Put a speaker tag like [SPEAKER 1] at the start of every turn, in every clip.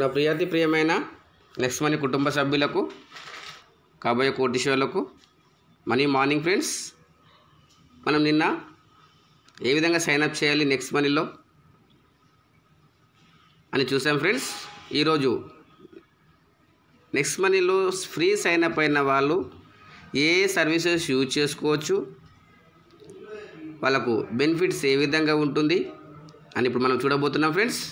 [SPEAKER 1] నా ప్రియాతి ప్రియమైన next money కుటుంబ సభ్యులకు కాబోయే కోటీశ్వర్లకు మనీ మార్నింగ్ ఫ్రెండ్స్ మనం నిన్న ఏ విధంగా సైన్ అప్ చేయాలి నెక్స్ట్ మనీలో అని చూసాం ఫ్రెండ్స్ ఈరోజు నెక్స్ట్ మనీలో ఫ్రీ సైన్ అప్ అయిన వాళ్ళు ఏ సర్వీసెస్ యూజ్ చేసుకోవచ్చు వాళ్ళకు బెనిఫిట్స్ ఏ విధంగా ఉంటుంది అని ఇప్పుడు మనం చూడబోతున్నాం ఫ్రెండ్స్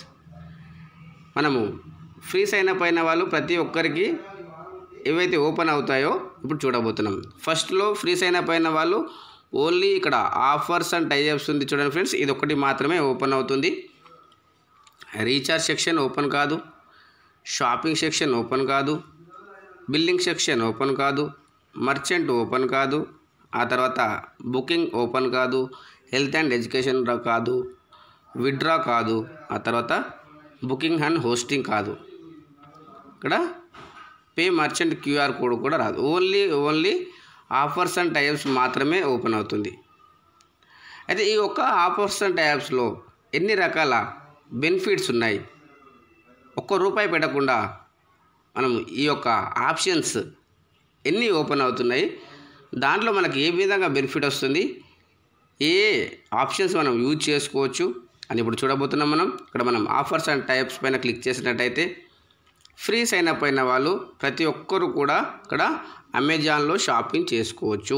[SPEAKER 1] మనము ఫ్రీ సైన్ అప్ అయిన వాళ్ళు ప్రతి ఒక్కరికి ఏవైతే ఓపెన్ అవుతాయో ఇప్పుడు చూడబోతున్నాం ఫస్ట్లో ఫ్రీ సైన్ అప్ అయిన వాళ్ళు ఓన్లీ ఇక్కడ ఆఫర్స్ అండ్ టైఅప్స్ ఉంది చూడండి ఫ్రెండ్స్ ఇది ఒకటి మాత్రమే ఓపెన్ అవుతుంది రీఛార్జ్ సెక్షన్ ఓపెన్ కాదు షాపింగ్ సెక్షన్ ఓపెన్ కాదు బిల్లింగ్ సెక్షన్ ఓపెన్ కాదు మర్చెంట్ ఓపెన్ కాదు ఆ తర్వాత బుకింగ్ ఓపెన్ కాదు హెల్త్ అండ్ ఎడ్యుకేషన్ రా- కాదు విత్డ్రా కాదు ఆ తర్వాత బుకింగ్ అండ్ హోస్టింగ్ కాదు ఇక్కడ పే మర్చెంట్ క్యూఆర్ కోడ్ కూడా రాదు only only offers and types మాత్రమే ఓపెన్ అవుతుంది అయితే ఈ ఒక్క ఆఫర్స్ అండ్ టైప్స్లో ఎన్ని రకాల బెనిఫిట్స్ ఉన్నాయి ఒక్క రూపాయి పెట్టకుండా మనం ఈ యొక్క ఆప్షన్స్ ఎన్ని ఓపెన్ అవుతున్నాయి దాంట్లో మనకి ఏ విధంగా బెనిఫిట్ వస్తుంది ఏ ఆప్షన్స్ మనం యూజ్ చేసుకోవచ్చు అని ఇప్పుడు చూడబోతున్నాం మనం ఇక్కడ మనం ఆఫర్స్ అండ్ టైప్స్ పైన క్లిక్ చేసినట్టయితే ఫ్రీ సైన్ అప్ అయిన వాళ్ళు ప్రతి ఒక్కరు కూడా ఇక్కడ అమెజాన్లో షాపింగ్ చేసుకోవచ్చు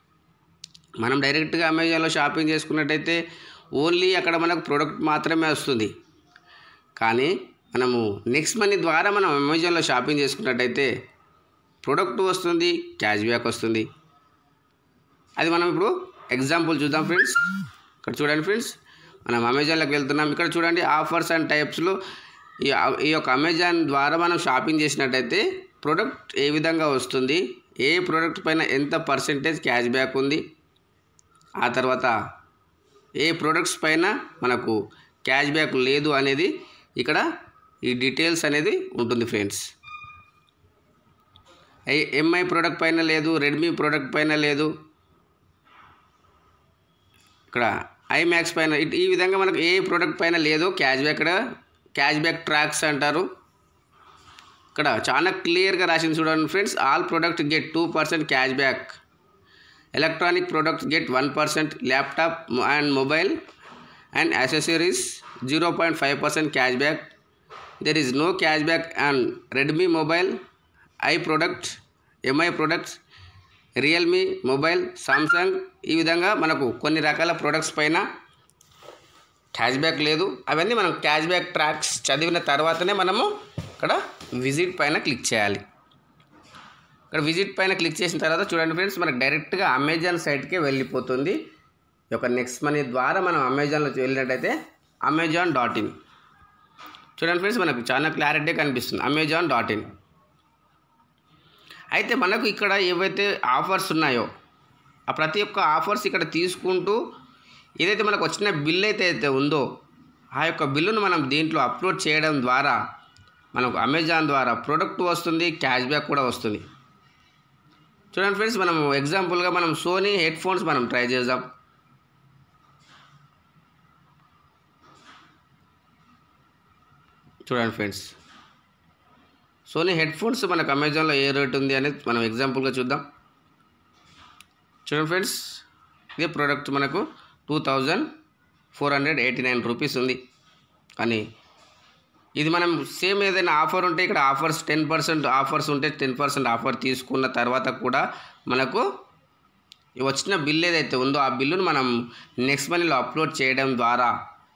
[SPEAKER 1] మనం డైరెక్ట్గా అమెజాన్లో షాపింగ్ చేసుకున్నట్టయితే ఓన్లీ అక్కడ మనకు ప్రోడక్ట్ మాత్రమే వస్తుంది కానీ మనము నెక్స్ట్ మనీ ద్వారా మనం అమెజాన్లో షాపింగ్ చేసుకున్నట్టయితే ప్రోడక్ట్ వస్తుంది క్యాష్ బ్యాక్ వస్తుంది అది మనం ఇప్పుడు ఎగ్జాంపుల్ చూద్దాం ఫ్రెండ్స్ ఇక్కడ చూడండి ఫ్రెండ్స్ మనం అమెజాన్లోకి వెళ్తున్నాం ఇక్కడ చూడండి ఆఫర్స్ అండ్ టైప్స్లో ఈ ఈ యొక్క అమెజాన్ ద్వారా మనం షాపింగ్ చేసినట్టయితే ప్రోడక్ట్ ఏ విధంగా వస్తుంది ఏ ప్రోడక్ట్ పైన ఎంత పర్సెంటేజ్ క్యాష్ బ్యాక్ ఉంది ఆ తర్వాత ఏ ప్రోడక్ట్స్ పైన మనకు క్యాష్ బ్యాక్ లేదు అనేది ఇక్కడ ఈ డీటెయిల్స్ అనేది ఉంటుంది ఫ్రెండ్స్ ఎంఐ ప్రోడక్ట్ పైన లేదు రెడ్మీ ప్రోడక్ట్ పైన లేదు ఇక్కడ ఐమ్యాక్స్ పైన ఇట్- ఈ విధంగా మనకు ఏ ప్రోడక్ట్ పైన లేదో క్యాష్ బ్యాక్ ఇక్కడ క్యాష్ బ్యాక్ ట్రాక్స్ అంటారు ఇక్కడ చాలా క్లియర్గా రాసింది చూడండి friends all product get two percent cash back electronic products get one percent laptop and mobile and accessories zero point five percent cash back there is no cash back and Redmi mobile I product Mi products Realme mobile Samsung ఈ విధంగా మనకు కొన్ని రకాల products పైన cash back లేదు అవన్నీ మనం cash back tracks చదివిన తర్వాతనే మనము ఇక్కడ విజిట్ పైన క్లిక్ చేయాలి ఇక్కడ విజిట్ పైన క్లిక్ చేసిన తర్వాత చూడండి ఫ్రెండ్స్ మనకు డైరెక్ట్గా అమెజాన్ సైట్కే వెళ్ళిపోతుంది ఈ యొక్క నెక్స్ట్ మనీ ద్వారా మనం అమెజాన్లో వెళ్ళినట్టయితే అమెజాన్ డాట్ ఇన్ చూడండి ఫ్రెండ్స్ మనకు చాలా క్లారిటీ కనిపిస్తుంది అమెజాన్ డాట్ ఇన్ అయితే మనకు ఇక్కడ ఏవైతే ఆఫర్స్ ఉన్నాయో ఆ ప్రతి ఒక్క ఆఫర్స్ ఇక్కడ తీసుకుంటూ ఏదైతే మనకు వచ్చిన బిల్ అయితే అయితే ఉందో ఆ యొక్క బిల్లును మనం దీంట్లో అప్లోడ్ చేయడం ద్వారా మనకు అమెజాన్ ద్వారా ప్రోడక్ట్ వస్తుంది క్యాష్ బ్యాక్ కూడా వస్తుంది చూడండి ఫ్రెండ్స్ మనం ఎగ్జాంపుల్గా మనం సోనీ హెడ్ ఫోన్స్ మనం ట్రై చేద్దాం చూడండి ఫ్రెండ్స్ సోనీ హెడ్ ఫోన్స్ మనకు అమెజాన్లో ఏ రేట్ ఉంది అనేది మనం ఎగ్జాంపుల్గా చూద్దాం చూడండి ఫ్రెండ్స్ ఇదే ప్రోడక్ట్ మనకు two thousand four hundred eighty nine rupees ఉంది కానీ ఇది మనం సేమ్ ఏదైనా ఆఫర్ ఉంటే ఇక్కడ ఆఫర్స్ టెన్ పర్సెంట్ ఆఫర్స్ ఉంటే టెన్ పర్సెంట్ ఆఫర్ తీసుకున్న తర్వాత కూడా మనకు ఈ వచ్చిన బిల్ ఏదైతే ఉందో ఆ బిల్లును మనం నెక్స్ట్ మనీలో అప్లోడ్ చేయడం ద్వారా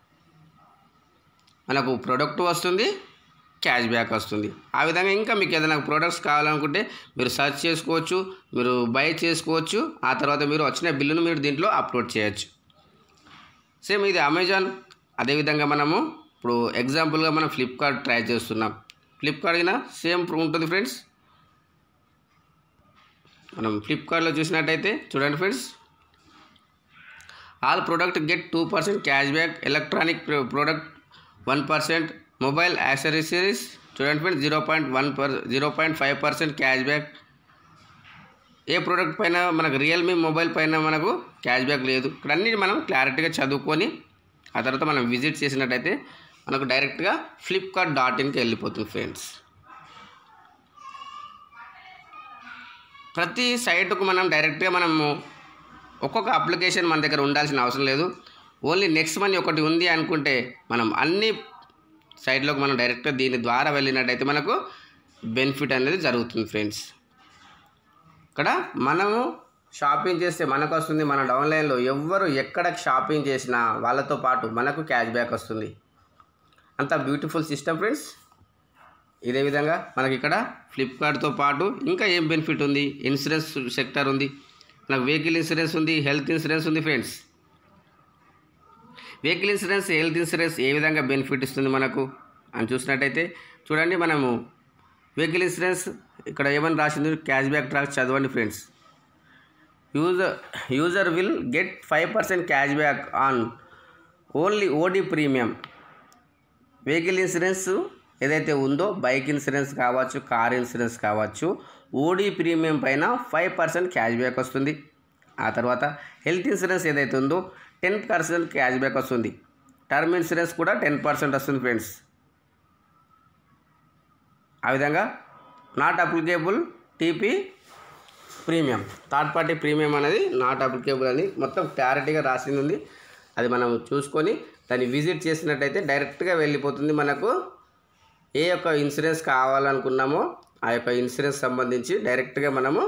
[SPEAKER 1] మనకు ప్రోడక్ట్ వస్తుంది క్యాష్ బ్యాక్ వస్తుంది ఆ విధంగా ఇంకా మీకు ఏదైనా ప్రోడక్ట్స్ కావాలనుకుంటే మీరు సెర్చ్ చేసుకోవచ్చు మీరు బై చేసుకోవచ్చు ఆ తర్వాత మీరు వచ్చిన బిల్లును మీరు దీంట్లో అప్లోడ్ చేయొచ్చు సేమ్ ఇది అమెజాన్ అదేవిధంగా మనము ఇప్పుడు ఎగ్జాంపుల్గా మనం ఫ్లిప్కార్ట్ ట్రై చేస్తున్నాం ఫ్లిప్కార్ట్ అయినా సేమ్ ఉంటుంది ఫ్రెండ్స్ మనం ఫ్లిప్కార్ట్లో చూసినట్టయితే చూడండి friends all product get two percent cash back electronic product one percent mobile accessories చూడండి friends zero point one per zero point five percent cash back ఏ ప్రోడక్ట్ పైన మనకు రియల్మీ మొబైల్ పైన మనకు క్యాష్ బ్యాక్ లేదు ఇక్కడ అన్ని మనం క్లారిటీగా చదువుకొని ఆ తర్వాత మనం విజిట్ చేసినట్టయితే మనకు డైరెక్ట్గా ఫ్లిప్కార్ట్ డాట్ ఇన్కి వెళ్ళిపోతుంది ఫ్రెండ్స్ ప్రతి సైట్కు మనం డైరెక్ట్గా మనము ఒక్కొక్క అప్లికేషన్ మన దగ్గర ఉండాల్సిన అవసరం లేదు ఓన్లీ నెక్స్ట్ మనీ ఒకటి ఉంది అనుకుంటే మనం అన్ని సైట్లోకి మనం డైరెక్ట్గా దీని ద్వారా వెళ్ళినట్టయితే మనకు బెనిఫిట్ అనేది జరుగుతుంది ఫ్రెండ్స్ ఇక్కడ మనము షాపింగ్ చేస్తే మనకు వస్తుంది మన డౌన్లైన్లో ఎవ్వరు ఎక్కడ షాపింగ్ చేసినా వాళ్ళతో పాటు మనకు క్యాష్ బ్యాక్ వస్తుంది అంత బ్యూటిఫుల్ సిస్టమ్ ఫ్రెండ్స్ ఇదే విధంగా మనకి ఇక్కడ ఫ్లిప్కార్ట్తో పాటు ఇంకా ఏం బెనిఫిట్ ఉంది ఇన్సూరెన్స్ సెక్టర్ ఉంది మనకు వెహికల్ ఇన్సూరెన్స్ ఉంది హెల్త్ ఇన్సూరెన్స్ ఉంది friends vehicle insurance health insurance ఏ విధంగా బెనిఫిట్ ఇస్తుంది మనకు అని చూసినట్టయితే చూడండి మనము వెహికల్ ఇన్సూరెన్స్ ఇక్కడ ఏమని రాసింది క్యాష్ బ్యాక్ ట్రాక్ చదవండి friends user user will get five percent cash back on only OD premium vehicle insurance ఏదైతే ఉందో బైక్ ఇన్సూరెన్స్ కావచ్చు కార్ ఇన్సూరెన్స్ కావచ్చు ఓడి ప్రీమియం పైన ఫైవ్ పర్సెంట్ క్యాష్ బ్యాక్ వస్తుంది ఆ తర్వాత హెల్త్ ఇన్సూరెన్స్ ఏదైతే ఉందో టెన్ పర్సెంట్ క్యాష్ బ్యాక్ వస్తుంది టర్మ్ ఇన్సూరెన్స్ కూడా టెన్ పర్సెంట్ వస్తుంది ఫ్రెండ్స్ ఆ విధంగా not applicable TP premium third party premium అనేది నాట్ అప్లికేబుల్ అని మొత్తం క్లారిటీగా రాసింది ఉంది అది మనం చూసుకొని దాన్ని విజిట్ చేసినట్టయితే డైరెక్ట్గా వెళ్ళిపోతుంది మనకు ఏ యొక్క ఇన్సూరెన్స్ కావాలనుకున్నామో ఆ యొక్క ఇన్సూరెన్స్ సంబంధించి డైరెక్ట్గా మనము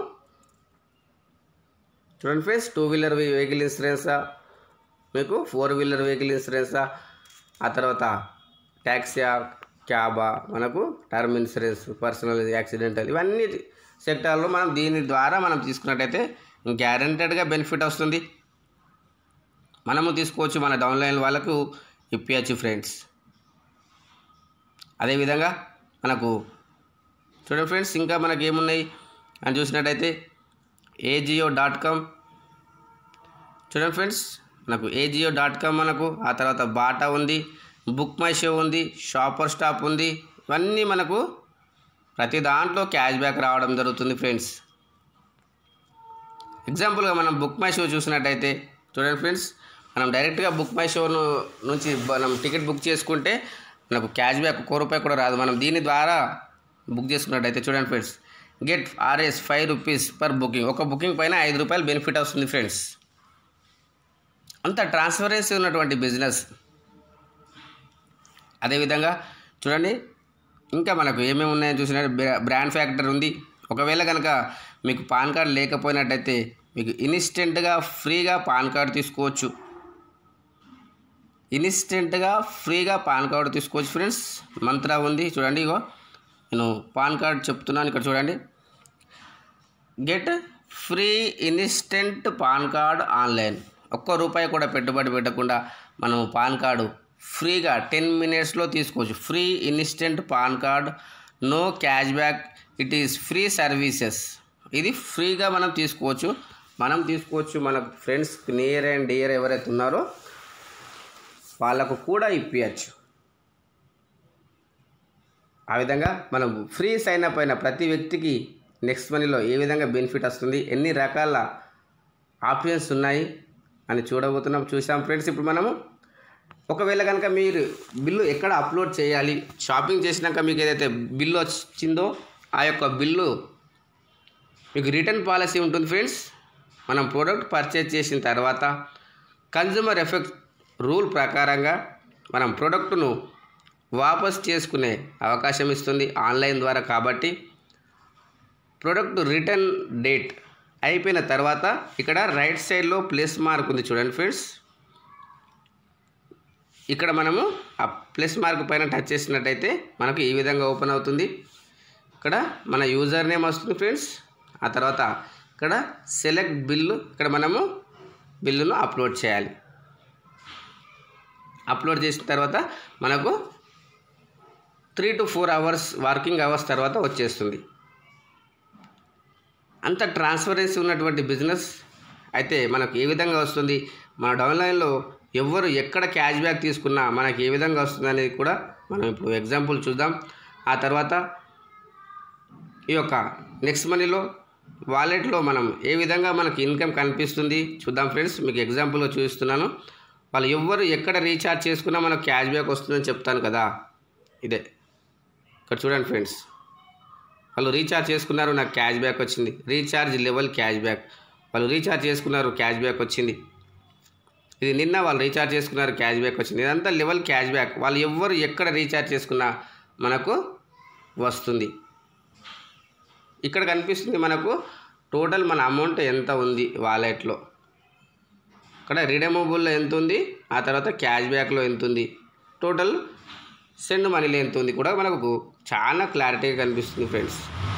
[SPEAKER 1] చూడండి ఫ్రెండ్స్ టూ వీలర్ వెహికల్ ఇన్సూరెన్సా మీకు ఫోర్ వీలర్ వెహికల్ ఇన్సూరెన్సా ఆ తర్వాత ట్యాక్సీయా క్యాబా మనకు టర్మ్ ఇన్సూరెన్స్ పర్సనల్ యాక్సిడెంటల్ ఇవన్నీ సెక్టార్లో మనం దీని ద్వారా మనం తీసుకున్నట్టయితే గ్యారంటెడ్గా బెనిఫిట్ వస్తుంది మనము తీసుకోవచ్చు మన డౌన్లైన్ వాళ్ళకు ఇప్పించచ్చు ఫ్రెండ్స్ అదేవిధంగా మనకు చూడండి ఫ్రెండ్స్ ఇంకా మనకి ఏమున్నాయి అని చూసినట్టయితే ఏజియో డాట్ కామ్ చూడండి ఫ్రెండ్స్ మనకు ఏజియో డాట్ కామ్ మనకు ఆ తర్వాత బాటా ఉంది బుక్ మై షో ఉంది షాపర్ స్టాప్ ఉంది ఇవన్నీ మనకు ప్రతి దాంట్లో క్యాష్ బ్యాక్ రావడం జరుగుతుంది ఫ్రెండ్స్ ఎగ్జాంపుల్గా మనం బుక్ మై షో చూసినట్టయితే చూడండి ఫ్రెండ్స్ మనం డైరెక్ట్గా బుక్ మై షో నుంచి మనం టికెట్ బుక్ చేసుకుంటే మనకు క్యాష్ బ్యాక్ ఒక్క రూపాయి కూడా రాదు మనం దీని ద్వారా బుక్ చేసుకున్నట్టయితే చూడండి friends get RS five rupees per booking ఒక బుకింగ్ పైన ఐదు రూపాయలు బెనిఫిట్ వస్తుంది ఫ్రెండ్స్ అంత ట్రాన్స్పరెన్సీ ఉన్నటువంటి బిజినెస్ అదేవిధంగా చూడండి ఇంకా మనకు ఏమేమి ఉన్నాయో చూసిన బ్రాండ్ ఫ్యాక్టర్ ఉంది ఒకవేళ కనుక మీకు పాన్ కార్డ్ లేకపోయినట్టయితే మీకు ఇన్స్టెంట్గా ఫ్రీగా పాన్ కార్డ్ తీసుకోవచ్చు ఇన్స్టెంట్గా ఫ్రీగా పాన్ కార్డు తీసుకోవచ్చు ఫ్రెండ్స్ మంత్రా ఉంది చూడండి ఇగో నేను పాన్ కార్డ్ చెప్తున్నాను ఇక్కడ చూడండి get free instant PAN card online ఒక్క రూపాయి కూడా పెట్టుబడి పెట్టకుండా మనం పాన్ కార్డు ఫ్రీగా టెన్ మినిట్స్లో తీసుకోవచ్చు free instant PAN card no cash back it is free services ఇది ఫ్రీగా మనం తీసుకోవచ్చు మనం తీసుకోవచ్చు మన ఫ్రెండ్స్ నియర్ అండ్ డియర్ ఎవరైతే ఉన్నారో వాళ్ళకు కూడా ఇప్పించచ్చు ఆ విధంగా మనం ఫ్రీ సైన్ అప్ అయిన ప్రతి వ్యక్తికి నెక్స్ట్ మనీలో ఏ విధంగా బెనిఫిట్ వస్తుంది ఎన్ని రకాల ఆప్షన్స్ ఉన్నాయి అని చూడబోతున్నాం చూసాం ఫ్రెండ్స్ ఇప్పుడు మనము ఒకవేళ కనుక మీరు బిల్లు ఎక్కడ అప్లోడ్ చేయాలి షాపింగ్ చేసినాక మీకు ఏదైతే బిల్లు వచ్చిందో ఆ యొక్క బిల్లు మీకు రిటర్న్ పాలసీ ఉంటుంది ఫ్రెండ్స్ మనం ప్రోడక్ట్ పర్చేజ్ చేసిన తర్వాత కన్జ్యూమర్ ఎఫెక్ట్ రూల్ ప్రకారంగా మనం ప్రోడక్ట్ను వాపస్ చేసుకునే అవకాశం ఇస్తుంది ఆన్లైన్ ద్వారా కాబట్టి ప్రోడక్ట్ రిటర్న్ డేట్ అయిపోయిన తర్వాత ఇక్కడ రైట్ సైడ్లో ప్లస్ మార్క్ ఉంది చూడండి ఫ్రెండ్స్ ఇక్కడ మనము ఆ ప్లస్ మార్క్ పైన టచ్ చేసినట్టయితే మనకు ఈ విధంగా ఓపెన్ అవుతుంది ఇక్కడ మన యూజర్ నేమ్ వస్తుంది ఫ్రెండ్స్ ఆ తర్వాత ఇక్కడ సెలెక్ట్ బిల్లు ఇక్కడ మనము బిల్లును అప్లోడ్ చేయాలి అప్లోడ్ చేసిన తర్వాత మనకు three to four hours working hours తర్వాత వచ్చేస్తుంది అంత ట్రాన్స్పరెన్సీ ఉన్నటువంటి బిజినెస్ అయితే మనకు ఏ విధంగా వస్తుంది మన డౌన్లైన్లో ఎవరు ఎక్కడ క్యాష్ బ్యాక్ తీసుకున్నా మనకి ఏ విధంగా వస్తుంది అనేది కూడా మనం ఇప్పుడు ఎగ్జాంపుల్ చూద్దాం ఆ తర్వాత ఈ యొక్క నెక్స్ట్ మనీలో వాలెట్లో మనం ఏ విధంగా మనకి ఇన్కమ్ కనిపిస్తుంది చూద్దాం ఫ్రెండ్స్ మీకు ఎగ్జాంపుల్గా చూపిస్తున్నాను వాళ్ళు ఎవ్వరు ఎక్కడ రీఛార్జ్ చేసుకున్నా మనకు క్యాష్ బ్యాక్ వస్తుందని చెప్తాను కదా ఇదే ఇక్కడ చూడండి ఫ్రెండ్స్ వాళ్ళు రీఛార్జ్ చేసుకున్నారు నాకు క్యాష్ బ్యాక్ వచ్చింది రీఛార్జ్ లెవెల్ క్యాష్ బ్యాక్ వాళ్ళు రీఛార్జ్ చేసుకున్నారు క్యాష్ బ్యాక్ వచ్చింది ఇది నిన్న వాళ్ళు రీఛార్జ్ చేసుకున్నారు క్యాష్ బ్యాక్ వచ్చింది ఇదంతా లెవెల్ క్యాష్ బ్యాక్ వాళ్ళు ఎవ్వరు ఎక్కడ రీఛార్జ్ చేసుకున్నా మనకు వస్తుంది ఇక్కడ కనిపిస్తుంది మనకు టోటల్ మన అమౌంట్ ఎంత ఉంది వాలెట్లో ఇక్కడ రిడమబుల్లో ఎంత ఉంది ఆ తర్వాత క్యాష్ బ్యాక్లో ఎంత ఉంది టోటల్ సెండ్ మనీలో ఎంత ఉంది కూడా మనకు చాలా క్లారిటీగా కనిపిస్తుంది ఫ్రెండ్స్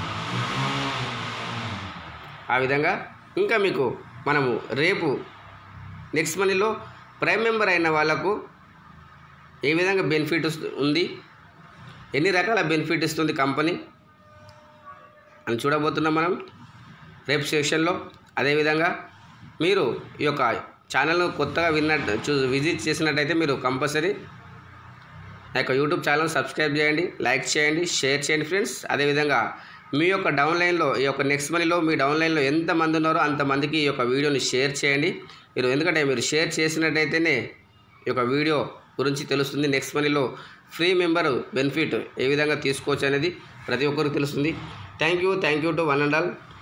[SPEAKER 1] ఆ విధంగా ఇంకా మీకు మనము రేపు నెక్స్ట్ మనీలో ప్రైమ్ మెంబర్ అయిన వాళ్ళకు ఏ విధంగా బెనిఫిట్ వస్తు- ఉంది ఎన్ని రకాల బెనిఫిట్ ఇస్తుంది కంపెనీ అని చూడబోతున్నాం మనం రేపు సెక్షన్లో అదేవిధంగా మీరు ఈ యొక్క ఛానల్ను కొత్తగా విన్నట్టు చూ విజిట్ చేసినట్టయితే మీరు కంపల్సరీ నా యొక్క యూట్యూబ్ ఛానల్ సబ్స్క్రైబ్ చేయండి లైక్ చేయండి షేర్ చేయండి ఫ్రెండ్స్ అదేవిధంగా మీ యొక్క డౌన్లైన్లో ఈ యొక్క నెక్స్ట్ మనీలో మీ డౌన్లైన్లో ఎంతమంది ఉన్నారో అంతమందికి ఈ యొక్క వీడియోని షేర్ చేయండి మీరు ఎందుకంటే మీరు షేర్ చేసినట్టయితేనే ఈ యొక్క వీడియో గురించి తెలుస్తుంది నెక్స్ట్ మనీలో ఫ్రీ మెంబర్ బెనిఫిట్ ఏ విధంగా తీసుకోవచ్చు అనేది ప్రతి ఒక్కరికి తెలుస్తుంది thank you thank you to one and all